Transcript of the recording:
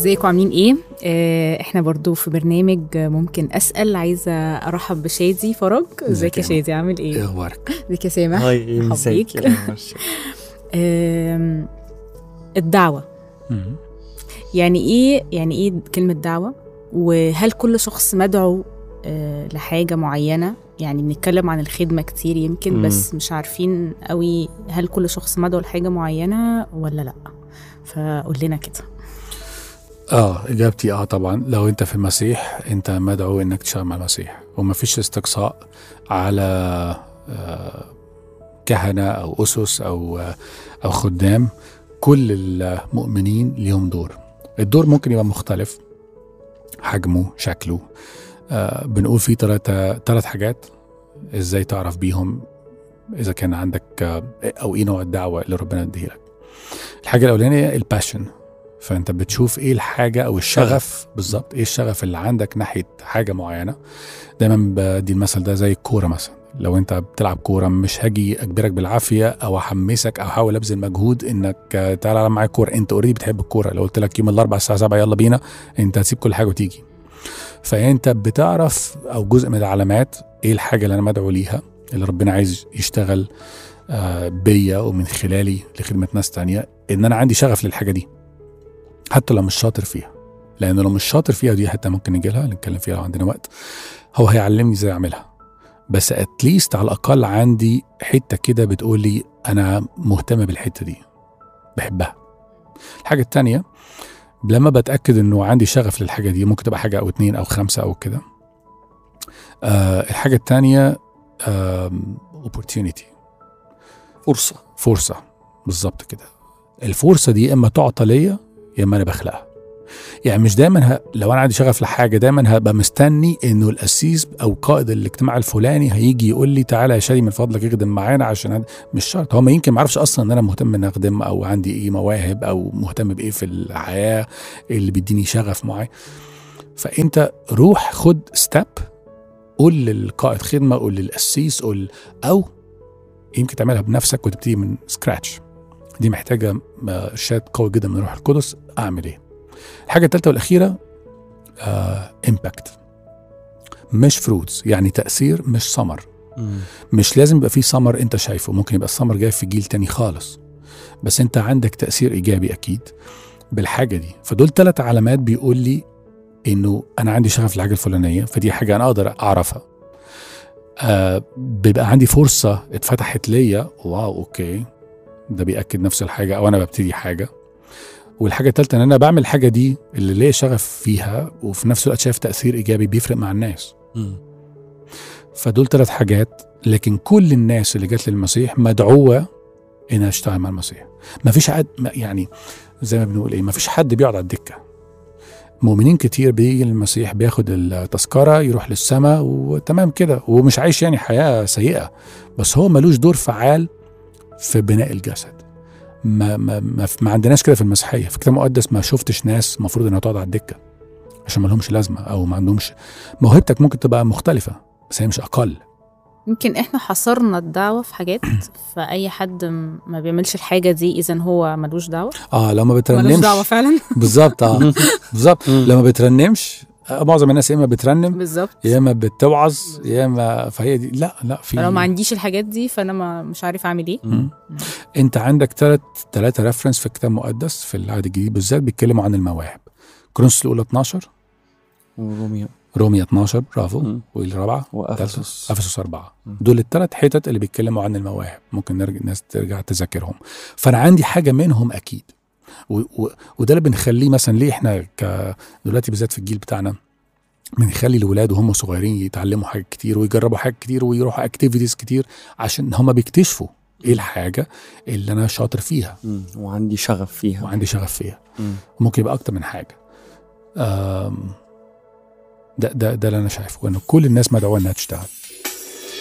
ازيكم عاملين ايه؟ آه، احنا برضو في برنامج ممكن اسال عايزه ارحب بشادي فرج ازيك يا إزيك يا شادي عامل ايه ايه؟ اخبارك؟ ازيك يا سامح؟ هاي مرحبا ازيك بيك. يا مرشد. آم، الدعوه مم. يعني ايه يعني ايه كلمه دعوه؟ وهل كل شخص مدعو آه، لحاجه معينه؟ يعني بنتكلم عن الخدمه كتير يمكن مم. بس مش عارفين قوي هل كل شخص مدعو لحاجه معينه ولا لا؟ فقول لنا كده اه اجابتي اه طبعا لو انت في المسيح انت مدعو انك تشتغل مع المسيح ومفيش استقصاء على آه كهنه او اسس او آه او خدام كل المؤمنين ليهم دور الدور ممكن يبقى مختلف حجمه شكله آه بنقول فيه ثلاثة ثلاث حاجات ازاي تعرف بيهم اذا كان عندك آه او ايه نوع الدعوه اللي ربنا اديه لك الحاجه الاولانيه الباشن فانت بتشوف ايه الحاجه او الشغف بالظبط ايه الشغف اللي عندك ناحيه حاجه معينه دايما بدي المثل ده زي الكوره مثلا لو انت بتلعب كوره مش هاجي اجبرك بالعافيه او احمسك او احاول ابذل مجهود انك آه، تعالى العب معايا كوره انت اوريدي بتحب الكوره لو قلت لك يوم الاربعاء الساعه 7 يلا بينا انت هتسيب كل حاجه وتيجي فانت بتعرف او جزء من العلامات ايه الحاجه اللي انا مدعو ليها اللي ربنا عايز يشتغل آه، بيا ومن خلالي لخدمه ناس تانية ان انا عندي شغف للحاجه دي حتى لو مش شاطر فيها لان لو مش شاطر فيها دي حتى ممكن نجي لها نتكلم فيها لو عندنا وقت هو هيعلمني ازاي اعملها بس اتليست على الاقل عندي حته كده بتقول لي انا مهتم بالحته دي بحبها الحاجه التانية لما بتاكد انه عندي شغف للحاجه دي ممكن تبقى حاجه او اتنين او خمسه او كده آه الحاجه التانية آم، opportunity فرصة فرصة بالظبط كده الفرصة دي يا إما تعطى ليا يا إما أنا بخلقها يعني مش دايما ه... لو أنا عندي شغف لحاجة دايما هبقى مستني إنه القسيس أو قائد الاجتماع الفلاني هيجي يقول لي تعالى يا شادي من فضلك اخدم معانا عشان هد... مش شرط هو ما يمكن ما يعرفش أصلا إن أنا مهتم إن أخدم أو عندي إيه مواهب أو مهتم بإيه في الحياة اللي بيديني شغف معين فأنت روح خد ستيب قول للقائد خدمة قول للقسيس قول أو يمكن تعملها بنفسك وتبتدي من سكراتش دي محتاجه آه، ارشاد قوي جدا من الروح القدس اعمل ايه الحاجه الثالثه والاخيره امباكت مش فروتس يعني تاثير مش ثمر مش لازم يبقى فيه ثمر انت شايفه ممكن يبقى الثمر جاي في جيل تاني خالص بس انت عندك تاثير ايجابي اكيد بالحاجه دي فدول ثلاث علامات بيقول لي انه انا عندي شغف للحاجه الفلانيه فدي حاجه انا اقدر اعرفها آه بيبقى عندي فرصه اتفتحت ليا واو اوكي ده بياكد نفس الحاجه او انا ببتدي حاجه والحاجه الثالثه ان انا بعمل الحاجه دي اللي ليا شغف فيها وفي نفس الوقت شايف تاثير ايجابي بيفرق مع الناس فدول ثلاث حاجات لكن كل الناس اللي جت للمسيح مدعوه انها تشتغل مع المسيح ما فيش حد ما- يعني زي ما بنقول ايه ما فيش حد بيقعد على الدكه مؤمنين كتير بيجي للمسيح بياخد التذكره يروح للسماء وتمام كده ومش عايش يعني حياه سيئه بس هو ملوش دور فعال في بناء الجسد ما ما ما, ما عندناش كده في المسيحيه في الكتاب المقدس ما شفتش ناس المفروض انها تقعد على الدكه عشان ما لهمش لازمه او ما عندهمش موهبتك ممكن تبقى مختلفه بس هي مش اقل يمكن احنا حصرنا الدعوة في حاجات فأي حد م- ما بيعملش الحاجة دي إذا هو ملوش دعوة اه لو ما ملوش بترنمش دعوة فعلا بالظبط اه بالظبط مم. لما بترنمش آه، معظم الناس يا اما بترنم بالظبط يا اما بتوعظ يا اما فهي دي لا لا في فلو ما عنديش الحاجات دي فأنا ما مش عارف أعمل إيه مم. انت عندك ثلاث ثلاثه ريفرنس في الكتاب المقدس في العهد الجديد بالذات بيتكلموا عن المواهب كرونس الاولى 12 وروميو رومية 12 برافو مم. والرابعه وافسس افسس أربعة مم. دول الثلاث حتت اللي بيتكلموا عن المواهب ممكن نرجع الناس ترجع تذاكرهم فانا عندي حاجه منهم اكيد و و وده اللي بنخليه مثلا ليه احنا ك دلوقتي بالذات في الجيل بتاعنا بنخلي الولاد وهم صغيرين يتعلموا حاجات كتير ويجربوا حاجات كتير ويروحوا اكتيفيتيز كتير عشان هم بيكتشفوا ايه الحاجه اللي انا شاطر فيها مم. وعندي شغف فيها وعندي شغف فيها مم. ممكن يبقى اكتر من حاجه أم، ده ده ده اللي انا شايفه انه كل الناس مدعوه انها تشتغل